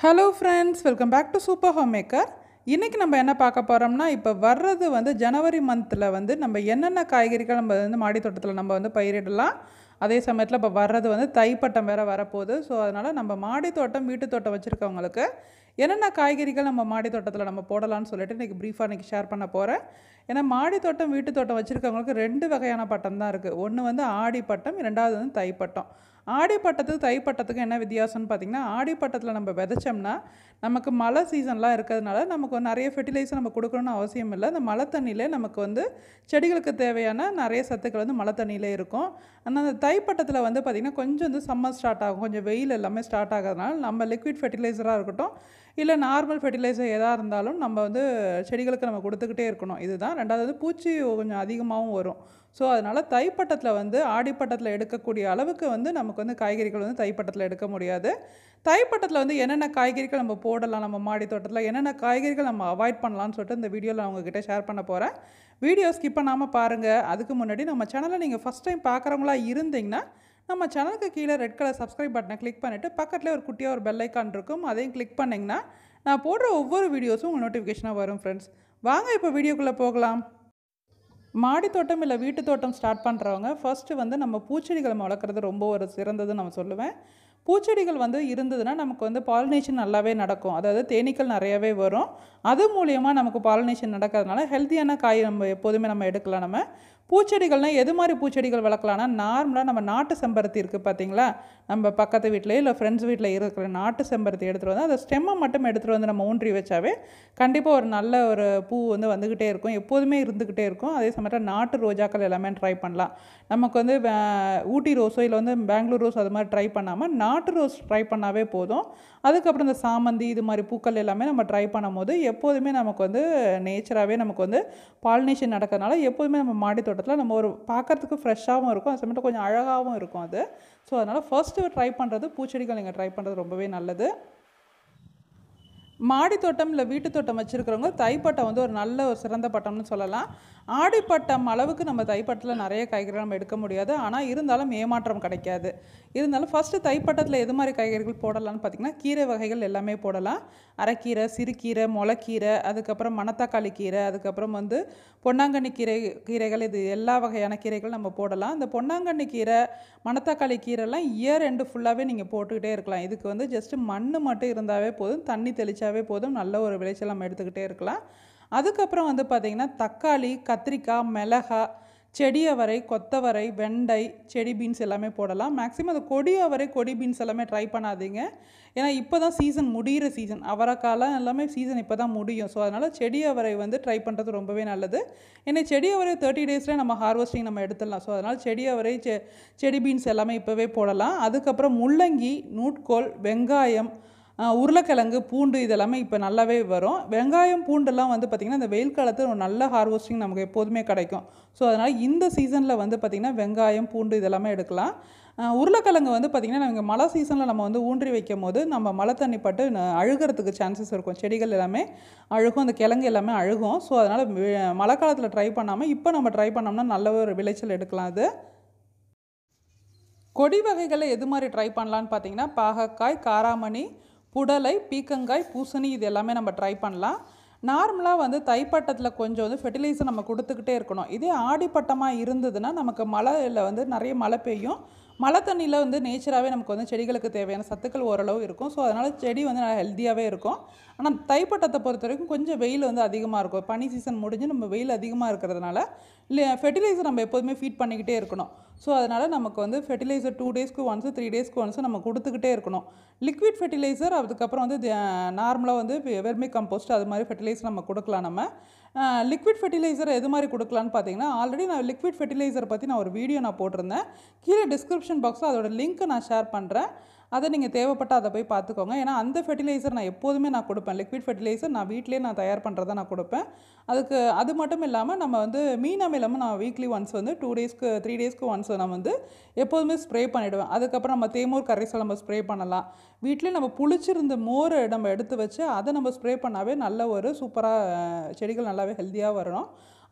hello friends welcome back to super home maker இன்றைக்கி நம்ம என்ன பார்க்க போகிறோம்னா இப்போ வர்றது வந்து ஜனவரி மந்தில் வந்து நம்ம என்னென்ன காய்கறிகள் நம்ம வந்து மாடி தோட்டத்தில் நம்ம வந்து பயிரிடலாம் அதே சமயத்தில் இப்போ வர்றது வந்து தைப்பட்டம் வேறு வரப்போகுது ஸோ அதனால் நம்ம மாடி தோட்டம் வீட்டு தோட்டம் வச்சுருக்கவங்களுக்கு என்னென்ன காய்கறிகள் நம்ம மாடி தோட்டத்தில் நம்ம போடலாம்னு சொல்லிட்டு இன்றைக்கி ப்ரீஃபாக இன்றைக்கி ஷேர் பண்ண போகிறேன் ஏன்னா மாடி தோட்டம் வீட்டு தோட்டம் வச்சுருக்கவங்களுக்கு ரெண்டு வகையான பட்டம் தான் இருக்குது ஒன்று வந்து ஆடி பட்டம் இரண்டாவது வந்து தைப்பட்டம் ஆடி பட்டத்துக்கு தை பட்டத்துக்கு என்ன வித்தியாசம்னு பார்த்தீங்கன்னா ஆடி பட்டத்தில் நம்ம விதைச்சோம்னா நமக்கு மழை சீசன்லாம் இருக்கிறதுனால நமக்கு நிறைய ஃபெர்டிலைசர் நம்ம கொடுக்கணும்னு அவசியம் இல்லை அந்த மழை தண்ணியிலே நமக்கு வந்து செடிகளுக்கு தேவையான நிறைய சத்துக்கள் வந்து மழை தண்ணியிலே இருக்கும் ஆனால் அந்த தைப்பட்டத்தில் வந்து பார்த்திங்கன்னா கொஞ்சம் வந்து சம்மர் ஸ்டார்ட் ஆகும் கொஞ்சம் வெயில் எல்லாமே ஸ்டார்ட் ஆகிறதுனால நம்ம லிக்விட் ஃபெர்டிலைசராக இருக்கட்டும் இல்லை நார்மல் ஃபெர்டிலைசர் எதாக இருந்தாலும் நம்ம வந்து செடிகளுக்கு நம்ம கொடுத்துக்கிட்டே இருக்கணும் இதுதான் ரெண்டாவது வந்து பூச்சி கொஞ்சம் அதிகமாகவும் வரும் ஸோ அதனால் தைப்பட்டத்தில் வந்து ஆடிப்பட்டத்தில் எடுக்கக்கூடிய அளவுக்கு வந்து நமக்கு வந்து காய்கறிகள் வந்து தைப்பட்டத்தில் எடுக்க முடியாது தைப்பட்டத்தில் வந்து என்னென்ன காய்கறிகள் நம்ம போடலாம் நம்ம மாடி தோட்டத்தில் என்னென்ன காய்கறிகள் நம்ம அவாய்ட் பண்ணலாம்னு சொல்லிட்டு இந்த வீடியோவில் நான் உங்ககிட்ட ஷேர் பண்ண போகிறேன் வீடியோ ஸ்கிப் பண்ணாமல் பாருங்கள் அதுக்கு முன்னாடி நம்ம சேனலை நீங்கள் ஃபஸ்ட் டைம் பார்க்குறவங்களா இருந்தீங்கன்னா நம்ம சேனலுக்கு கீழே ரெட் கலர் சப்ஸ்கிரைப் பட்டனை கிளிக் பண்ணிவிட்டு பக்கத்தில் ஒரு குட்டியாக ஒரு பெல் ஐக்கான் இருக்கும் அதையும் கிளிக் பண்ணிங்கன்னா நான் போடுற ஒவ்வொரு வீடியோஸும் உங்கள் நோட்டிஃபிகேஷனாக வரும் ஃப்ரெண்ட்ஸ் வாங்க இப்போ வீடியோக்குள்ளே போகலாம் மாடி தோட்டம் இல்லை வீட்டு தோட்டம் ஸ்டார்ட் பண்ணுறவங்க ஃபஸ்ட்டு வந்து நம்ம பூச்செடிகளை நம்ம வளர்க்குறது ரொம்ப ஒரு சிறந்ததுன்னு நம்ம சொல்லுவேன் பூச்செடிகள் வந்து இருந்ததுன்னா நமக்கு வந்து பாலினேஷன் நல்லாவே நடக்கும் அதாவது தேனீக்கள் நிறையவே வரும் அது மூலியமாக நமக்கு பாலினேஷன் நடக்கிறதுனால ஹெல்த்தியான காய் நம்ம எப்போதுமே நம்ம எடுக்கலாம் நம்ம பூச்செடிகள்னால் எது மாதிரி பூச்செடிகள் வளர்க்கலாம்னா நார்மலாக நம்ம நாட்டு செம்பருத்தி இருக்குது பார்த்தீங்களா நம்ம பக்கத்து வீட்டிலே இல்லை ஃப்ரெண்ட்ஸ் வீட்டில் இருக்கிற நாட்டு செம்பருத்தி எடுத்துகிட்டு வந்து அந்த ஸ்டெம்மை மட்டும் எடுத்துகிட்டு வந்து நம்ம ஊன்றி வச்சாவே கண்டிப்பாக ஒரு நல்ல ஒரு பூ வந்து வந்துக்கிட்டே இருக்கும் எப்போதுமே இருந்துக்கிட்டே இருக்கும் அதே சமயத்தில் நாட்டு ரோஜாக்கள் எல்லாமே ட்ரை பண்ணலாம் நமக்கு வந்து ஊட்டி ரோஸோ இல்லை வந்து பெங்களூர் ரோஸ் அது மாதிரி ட்ரை பண்ணாமல் நாட்டு ரோஸ் ட்ரை பண்ணாவே போதும் அதுக்கப்புறம் இந்த சாமந்தி இது மாதிரி பூக்கள் எல்லாமே நம்ம ட்ரை பண்ணும்போது எப்போதுமே நமக்கு வந்து நேச்சராகவே நமக்கு வந்து பாலினேஷன் நடக்கிறதுனால எப்போதுமே நம்ம மாடி தோட்டத்தில் நம்ம ஒரு பார்க்குறதுக்கு ஃப்ரெஷ்ஷாகவும் இருக்கும் அது சமயத்தில் கொஞ்சம் அழகாகவும் இருக்கும் அது ஸோ அதனால் ஃபர்ஸ்ட்டு ட்ரை பண்ணுறது பூச்செடிகள் நீங்கள் ட்ரை பண்ணுறது ரொம்பவே நல்லது மாடி தோட்டம் இல்லை வீட்டு தோட்டம் வச்சுருக்கிறவங்க தைப்பட்டம் வந்து ஒரு நல்ல ஒரு சிறந்த பட்டம்னு சொல்லலாம் ஆடிப்பட்டம் அளவுக்கு நம்ம தைப்பட்டத்தில் நிறைய காய்கறிகள் நம்ம எடுக்க முடியாது ஆனால் இருந்தாலும் ஏமாற்றம் கிடைக்காது இருந்தாலும் ஃபஸ்ட்டு தைப்பட்டத்தில் எது மாதிரி காய்கறிகள் போடலாம்னு பார்த்திங்கன்னா கீரை வகைகள் எல்லாமே போடலாம் அரைக்கீரை சிறுகீரை முளைக்கீரை அதுக்கப்புறம் மணத்தக்காளி கீரை அதுக்கப்புறம் வந்து பொன்னாங்கண்ணி கீரை கீரைகள் இது எல்லா வகையான கீரைகள் நம்ம போடலாம் இந்த பொன்னாங்கண்ணி கீரை மணத்தக்காளி கீரைலாம் இயர் ரெண்டு ஃபுல்லாகவே நீங்கள் போட்டுக்கிட்டே இருக்கலாம் இதுக்கு வந்து ஜஸ்ட்டு மண் மட்டும் இருந்தாவே போதும் தண்ணி தெளித்தாவே போதும் நல்ல ஒரு விளைச்சல் நம்ம எடுத்துக்கிட்டே இருக்கலாம் அதுக்கப்புறம் வந்து பார்த்திங்கன்னா தக்காளி கத்திரிக்காய் மிளகா செடி அவரை கொத்தவரை வெண்டை செடி பீன்ஸ் எல்லாமே போடலாம் மேக்ஸிமம் அந்த கொடி அவரை கொடி பீன்ஸ் எல்லாமே ட்ரை பண்ணாதீங்க ஏன்னா இப்போ தான் சீசன் முடிகிற சீசன் அவரைக்காலம் எல்லாமே சீசன் இப்போ தான் முடியும் ஸோ அதனால் செடி அவரை வந்து ட்ரை பண்ணுறது ரொம்பவே நல்லது ஏன்னா செடி அவரை தேர்ட்டி டேஸில் நம்ம ஹார்வெஸ்டிங் நம்ம எடுத்துடலாம் ஸோ அதனால் செடி அவரை செ செடி பீன்ஸ் எல்லாமே இப்போவே போடலாம் அதுக்கப்புறம் முள்ளங்கி நூட்கோல் வெங்காயம் உருளைக்கிழங்கு பூண்டு இதெல்லாமே இப்போ நல்லாவே வரும் வெங்காயம் பூண்டெல்லாம் வந்து பார்த்திங்கன்னா இந்த வெயில் காலத்தில் ஒரு நல்ல ஹார்வெஸ்டிங் நமக்கு எப்போதுமே கிடைக்கும் ஸோ அதனால் இந்த சீசனில் வந்து பார்த்திங்கன்னா வெங்காயம் பூண்டு இதெல்லாமே எடுக்கலாம் உருளைக்கிழங்கு வந்து பார்த்திங்கன்னா நாங்கள் மழை சீசனில் நம்ம வந்து ஊன்றி வைக்கும் போது நம்ம மழை தண்ணி பட்டு அழுகிறதுக்கு சான்சஸ் இருக்கும் செடிகள் எல்லாமே அழுகும் அந்த கிழங்கு எல்லாமே அழுகும் ஸோ அதனால் மழை காலத்தில் ட்ரை பண்ணாமல் இப்போ நம்ம ட்ரை பண்ணோம்னா நல்ல ஒரு விளைச்சல் எடுக்கலாம் அது கொடி வகைகளை எது மாதிரி ட்ரை பண்ணலான்னு பார்த்தீங்கன்னா பாகக்காய் காராமணி புடலை பீக்கங்காய் பூசணி இது எல்லாமே நம்ம ட்ரை பண்ணலாம் நார்மலாக வந்து தைப்பட்டத்தில் கொஞ்சம் வந்து ஃபெர்டிலைசர் நம்ம கொடுத்துக்கிட்டே இருக்கணும் இதே ஆடிப்பட்டமாக இருந்ததுன்னா நமக்கு மழையில் வந்து நிறைய மழை பெய்யும் மழை தண்ணியில் வந்து நேச்சராகவே நமக்கு வந்து செடிகளுக்கு தேவையான சத்துக்கள் ஓரளவு இருக்கும் ஸோ அதனால் செடி வந்து நல்லா ஹெல்த்தியாகவே இருக்கும் ஆனால் தைப்பட்டத்தை பொறுத்த வரைக்கும் கொஞ்சம் வெயில் வந்து அதிகமாக இருக்கும் பனி சீசன் முடிஞ்சு நம்ம வெயில் அதிகமாக இருக்கிறதுனால இல்லை ஃபெர்டிலைசர் நம்ம எப்போதுமே ஃபீட் பண்ணிக்கிட்டே இருக்கணும் ஸோ அதனால் நமக்கு வந்து ஃபெர்டிலைசர் டூ டேஸ்க்கு ஒன்ஸு த்ரீ டேஸ்க்கு ஒன்ஸு நம்ம கொடுத்துக்கிட்டே இருக்கணும் லிக்விட் ஃபெர்டிலைசர் அதுக்கப்புறம் வந்து நார்மலாக வந்து வெர்மி கம்போஸ்ட் அது மாதிரி ஃபெர்டிலைசர் நம்ம கொடுக்கலாம் நம்ம லிக்விட் ஃபெர்டிலைசர் எது மாதிரி கொடுக்கலான்னு பார்த்தீங்கன்னா ஆல்ரெடி நான் லிக்விட் ஃபெர்டிலைசர் பற்றி நான் ஒரு வீடியோ நான் போட்டிருந்தேன் கீழே டிஸ்கிரிப்ஷன் பாக்ஸில் அதோட லிங்க்கை நான் ஷேர் பண்ணுறேன் அதை நீங்கள் தேவைப்பட்டால் அதை போய் பார்த்துக்கோங்க ஏன்னா அந்த ஃபெர்டிலைசர் நான் எப்போதுமே நான் கொடுப்பேன் லிக்விட் ஃபெர்டிலைசர் நான் வீட்டிலே நான் தயார் பண்ணுறதை நான் கொடுப்பேன் அதுக்கு அது மட்டும் இல்லாமல் நம்ம வந்து மீன் அமிலமும் நான் வீக்லி ஒன்ஸ் வந்து டூ டேஸ்க்கு த்ரீ டேஸ்க்கு ஒன்ஸ் நான் வந்து எப்போதுமே ஸ்ப்ரே பண்ணிவிடுவேன் அதுக்கப்புறம் நம்ம தேமூர் கரைசல் நம்ம ஸ்ப்ரே பண்ணலாம் வீட்டிலே நம்ம புளிச்சிருந்த மோரை நம்ம எடுத்து வச்சு அதை நம்ம ஸ்ப்ரே பண்ணாவே நல்ல ஒரு சூப்பராக செடிகள் நல்லாவே ஹெல்த்தியாக வரணும்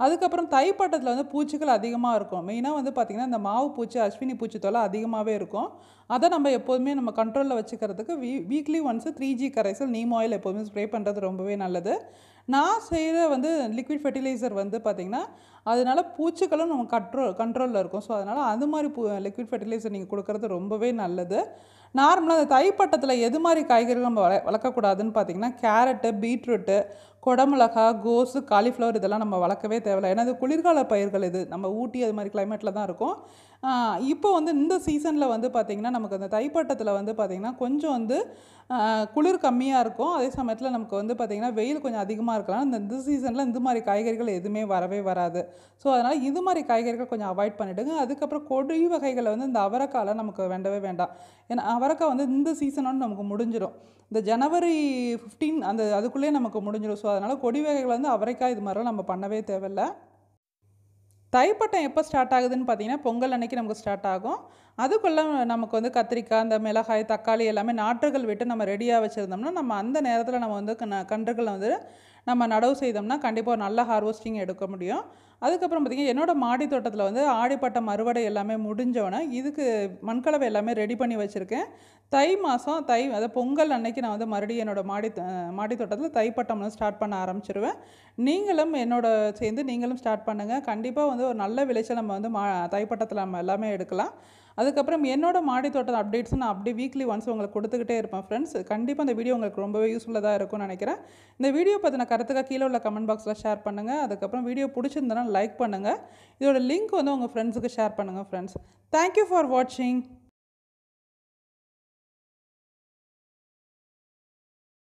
அதுக்கப்புறம் தைப்பட்டத்தில் வந்து பூச்சிகள் அதிகமாக இருக்கும் மெயினாக வந்து பார்த்திங்கன்னா இந்த மாவு பூச்சி அஸ்வினி பூச்சி தொல்லை அதிகமாகவே இருக்கும் அதை நம்ம எப்போதுமே நம்ம கண்ட்ரோலில் வச்சுக்கிறதுக்கு வீ வீக்லி ஒன்ஸு த்ரீ ஜி கரைசல் நீம் ஆயில் எப்போதுமே ஸ்ப்ரே பண்ணுறது ரொம்பவே நல்லது நான் செய்கிற வந்து லிக்விட் ஃபெர்டிலைசர் வந்து பார்த்திங்கன்னா அதனால பூச்சிகளும் நம்ம கண்ட்ரோல் கண்ட்ரோலில் இருக்கும் ஸோ அதனால் அது மாதிரி பூ லிக்விட் ஃபெர்டிலைசர் நீங்கள் கொடுக்கறது ரொம்பவே நல்லது நார்மலாக அந்த தைப்பட்டத்தில் எது மாதிரி காய்கறிகள் நம்ம வள வளர்க்கக்கூடாதுன்னு பார்த்தீங்கன்னா கேரட்டு பீட்ரூட்டு குடமிளகா கோஸு காலிஃப்ளவர் இதெல்லாம் நம்ம வளர்க்கவே தேவையில்லை ஏன்னா இது குளிர்கால பயிர்கள் இது நம்ம ஊட்டி அது மாதிரி கிளைமேட்டில் தான் இருக்கும் ஆஹ் இப்போ வந்து இந்த சீசனில் வந்து பார்த்திங்கன்னா நமக்கு அந்த தைப்பட்டத்தில் வந்து பார்த்திங்கன்னா கொஞ்சம் வந்து ஆஹ் குளிர் கம்மியாக இருக்கும் அதே சமயத்தில் நமக்கு வந்து பார்த்திங்கன்னா வெயில் கொஞ்சம் அதிகமாக இருக்கலாம் இந்த இந்த சீசனில் இந்த மாதிரி காய்கறிகள் எதுவுமே வரவே வராது ஸோ அதனால் இது மாதிரி காய்கறிகள் கொஞ்சம் அவாய்ட் பண்ணிவிடுங்க அதுக்கப்புறம் கொடி வகைகளை வந்து இந்த அவரைக்காயில் நமக்கு வேண்டவே வேண்டாம் ஏன்னா அவரைக்காய் வந்து இந்த சீசனோட நமக்கு முடிஞ்சிடும் இந்த ஜனவரி ஃபிஃப்டீன் அந்த அதுக்குள்ளேயே நமக்கு முடிஞ்சிடும் ஸோ அதனால் கொடி வகைகள் வந்து அவரைக்காய் இது மாதிரிலாம் நம்ம பண்ணவே தேவையில்லை தைப்பட்டம் எப்போ ஸ்டார்ட் ஆகுதுன்னு பார்த்தீங்கன்னா பொங்கல் அன்னைக்கு நமக்கு ஸ்டார்ட் ஆகும் அதுக்குள்ளே நமக்கு வந்து கத்திரிக்காய் இந்த மிளகாய் தக்காளி எல்லாமே நாற்றுகள் விட்டு நம்ம ரெடியாக வச்சுருந்தோம்னா நம்ம அந்த நேரத்தில் நம்ம வந்து கன- கன்றுகளை வந்து நம்ம நடவு செய்தோம்னா கண்டிப்பாக ஒரு நல்ல ஹார்வெஸ்டிங் எடுக்க முடியும் அதுக்கப்புறம் பார்த்திங்கன்னா என்னோட மாடி தோட்டத்தில் வந்து ஆடிப்பட்டம் அறுவடை எல்லாமே முடிஞ்சோடனே இதுக்கு மண்கலவை எல்லாமே ரெடி பண்ணி வச்சுருக்கேன் தை மாதம் தை அதாவது பொங்கல் அன்னைக்கு நான் வந்து மறுபடியும் என்னோட மாடி த- மாடி தோட்டத்தில் தைப்பட்டம் வந்து ஸ்டார்ட் பண்ண ஆரம்பிச்சிருவேன் நீங்களும் என்னோட சேர்ந்து நீங்களும் ஸ்டார்ட் பண்ணுங்கள் கண்டிப்பாக வந்து ஒரு நல்ல விளைச்சல் நம்ம வந்து மா தைப்பட்டத்தில் நம்ம எல்லாமே எடுக்கலாம் அதுக்கப்புறம் என்னோட மாடி தோட்டம் அப்டேட்ஸ் நான் அப்படி வீக்லி ஒன்ஸ் உங்களுக்கு கொடுத்துக்கிட்டே இருப்பேன் ஃப்ரெண்ட்ஸ் கண்டிப்பாக இந்த வீடியோ உங்களுக்கு ரொம்பவே யூஸ்ஃபுல்லாக இருக்கும்னு நினைக்கிறேன் இந்த வீடியோ பற்றின கருத்துக்காக கீழே உள்ள கமெண்ட் பாக்ஸில் ஷேர் பண்ணுங்கள் அதுக்கப்புறம் வீடியோ பிடிச்சிருந்தனா லைக் பண்ணுங்கள் இதோட லிங்க் வந்து உங்கள் ஃப்ரெண்ட்ஸுக்கு ஷேர் பண்ணுங்கள் ஃப்ரெண்ட்ஸ் தேங்க்யூ ஃபார் வாட்சிங்